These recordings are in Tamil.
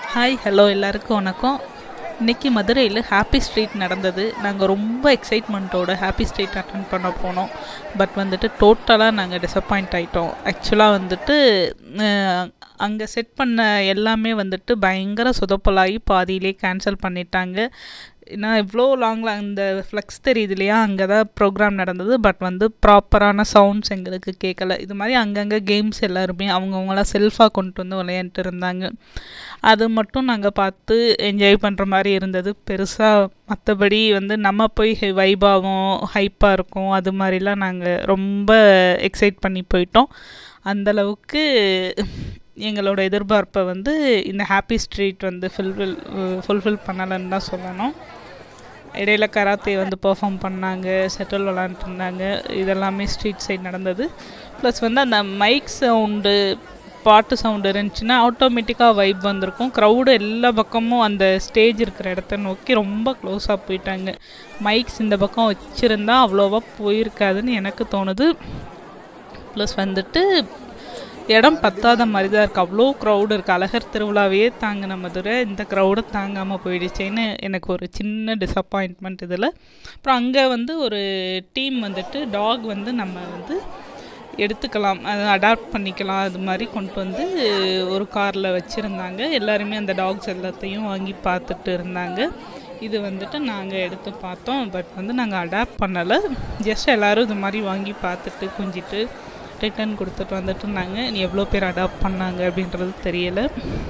ஹாய் ஹலோ எல்லாருக்கும் வணக்கம் இன்றைக்கி மதுரையில் ஹாப்பி ஸ்ட்ரீட் நடந்தது நாங்கள் ரொம்ப எக்ஸைட்மெண்ட்டோட ஹாப்பி ஸ்ட்ரீட் அட்டன் பண்ண போனோம் பட் வந்துட்டு டோட்டலாக நாங்கள் டிசப்பாயிண்ட் ஆகிட்டோம் ஆக்சுவலாக வந்துட்டு அங்கே செட் பண்ண எல்லாமே வந்துட்டு பயங்கர சொதப்பலாகி பாதியிலே கேன்சல் பண்ணிட்டாங்க ஏன்னா இவ்வளோ லாங்கில் அந்த ஃப்ளெக்ஸ் தெரியுது இல்லையா அங்கே தான் ப்ரோக்ராம் நடந்தது பட் வந்து ப்ராப்பரான சவுண்ட்ஸ் எங்களுக்கு கேட்கல இது மாதிரி அங்கங்கே கேம்ஸ் எல்லாருமே அவங்கவுங்களாம் செல்ஃபாக கொண்டு வந்து விளையாண்டுட்டு இருந்தாங்க அது மட்டும் நாங்கள் பார்த்து என்ஜாய் பண்ணுற மாதிரி இருந்தது பெருசாக மற்றபடி வந்து நம்ம போய் வைபாவும் ஹைப்பாக இருக்கும் அது மாதிரிலாம் நாங்கள் ரொம்ப எக்ஸைட் பண்ணி போயிட்டோம் அந்தளவுக்கு எங்களோட எதிர்பார்ப்பை வந்து இந்த ஹாப்பி ஸ்ட்ரீட் வந்து ஃபில்ஃபில் ஃபுல்ஃபில் பண்ணலைன்னு தான் சொல்லணும் இடையில கராத்தே வந்து பெர்ஃபார்ம் பண்ணாங்க செட்டில் விளாண்டுருந்தாங்க இதெல்லாமே ஸ்ட்ரீட் சைட் நடந்தது ப்ளஸ் வந்து அந்த மைக் சவுண்டு பாட்டு சவுண்டு இருந்துச்சுன்னா ஆட்டோமேட்டிக்காக வைப் வந்திருக்கும் க்ரௌடு எல்லா பக்கமும் அந்த ஸ்டேஜ் இருக்கிற இடத்த நோக்கி ரொம்ப க்ளோஸாக போயிட்டாங்க மைக்ஸ் இந்த பக்கம் வச்சுருந்தா அவ்வளோவா போயிருக்காதுன்னு எனக்கு தோணுது ப்ளஸ் வந்துட்டு இடம் பத்தாத மாதிரி தான் இருக்குது அவ்வளோ க்ரௌடு இருக்குது அழகர் திருவிழாவே தாங்கின மதுரை இந்த க்ரௌடை தாங்காமல் போயிடுச்சேன்னு எனக்கு ஒரு சின்ன டிசப்பாயின்ட்மெண்ட் இதில் அப்புறம் அங்கே வந்து ஒரு டீம் வந்துட்டு டாக் வந்து நம்ம வந்து எடுத்துக்கலாம் அதை அடாப்ட் பண்ணிக்கலாம் அது மாதிரி கொண்டு வந்து ஒரு காரில் வச்சுருந்தாங்க எல்லாருமே அந்த டாக்ஸ் எல்லாத்தையும் வாங்கி பார்த்துட்டு இருந்தாங்க இது வந்துட்டு நாங்கள் எடுத்து பார்த்தோம் பட் வந்து நாங்கள் அடாப்ட் பண்ணலை ஜஸ்ட் எல்லோரும் இது மாதிரி வாங்கி பார்த்துட்டு குஞ்சிட்டு ரிட்டன் கொடுத்துட்டு வந்துட்டு இருந்தாங்க நீ எவ்வளோ பேர் அடாப்ட் பண்ணாங்க அப்படின்றது தெரியலை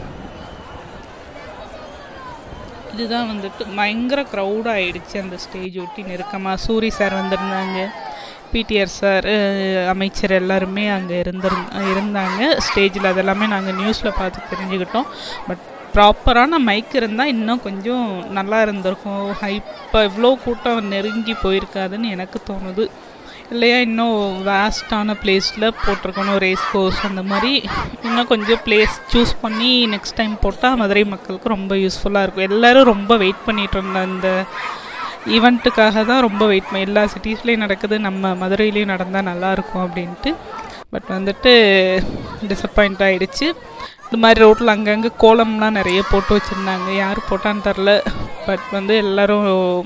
இதுதான் வந்துட்டு பயங்கர க்ரௌடாக ஆயிடுச்சு அந்த ஸ்டேஜ் ஒட்டி நெருக்கமாக சூரி சார் வந்திருந்தாங்க பிடிஆர் சார் அமைச்சர் எல்லாருமே அங்கே இருந்திருந் இருந்தாங்க ஸ்டேஜில் அதெல்லாமே நாங்கள் நியூஸில் பார்த்து தெரிஞ்சுக்கிட்டோம் பட் ப்ராப்பரான மைக் இருந்தால் இன்னும் கொஞ்சம் நல்லா இருந்திருக்கும் ஹைப்பாக இவ்வளோ கூட்டம் நெருங்கி போயிருக்காதுன்னு எனக்கு தோணுது இல்லையா இன்னும் வேஸ்டான பிளேஸில் போட்டிருக்கணும் ரேஸ் கோர்ஸ் அந்த மாதிரி இன்னும் கொஞ்சம் பிளேஸ் சூஸ் பண்ணி நெக்ஸ்ட் டைம் போட்டால் மதுரை மக்களுக்கு ரொம்ப யூஸ்ஃபுல்லாக இருக்கும் எல்லோரும் ரொம்ப வெயிட் பண்ணிகிட்டு இருந்த அந்த ஈவெண்ட்டுக்காக தான் ரொம்ப வெயிட் பண்ணி எல்லா சிட்டிஸ்லேயும் நடக்குது நம்ம மதுரையிலையும் நடந்தால் நல்லாயிருக்கும் அப்படின்ட்டு பட் வந்துட்டு டிசப்பாயிண்ட் ஆகிடுச்சு இந்த மாதிரி ரோட்டில் அங்கங்கே கோலம்லாம் நிறைய போட்டு வச்சுருந்தாங்க யார் போட்டான்னு தெரில பட் வந்து எல்லோரும்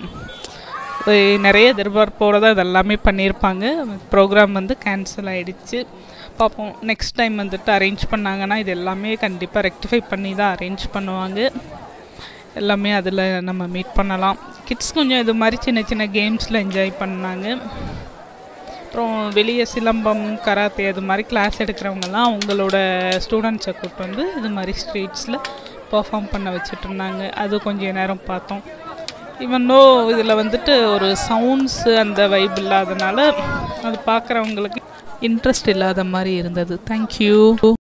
நிறைய எதிர்பார்ப்போடு தான் இதெல்லாமே பண்ணியிருப்பாங்க ப்ரோக்ராம் வந்து கேன்சல் ஆகிடுச்சு பார்ப்போம் நெக்ஸ்ட் டைம் வந்துட்டு அரேஞ்ச் பண்ணாங்கன்னா இது எல்லாமே கண்டிப்பாக ரெக்டிஃபை பண்ணி தான் அரேஞ்ச் பண்ணுவாங்க எல்லாமே அதில் நம்ம மீட் பண்ணலாம் கிட்ஸ் கொஞ்சம் இது மாதிரி சின்ன சின்ன கேம்ஸில் என்ஜாய் பண்ணாங்க அப்புறம் வெளியே சிலம்பம் கராத்தே அது மாதிரி கிளாஸ் எடுக்கிறவங்கலாம் அவங்களோட ஸ்டூடெண்ட்ஸை கூப்பிட்டு வந்து இது மாதிரி ஸ்ட்ரீட்ஸில் பர்ஃபார்ம் பண்ண வச்சுட்டு இருந்தாங்க அது கொஞ்சம் நேரம் பார்த்தோம் இவனோ இதில் வந்துட்டு ஒரு சவுண்ட்ஸு அந்த வைப் இல்லாதனால அது பார்க்குறவங்களுக்கு இன்ட்ரெஸ்ட் இல்லாத மாதிரி இருந்தது தேங்க்யூ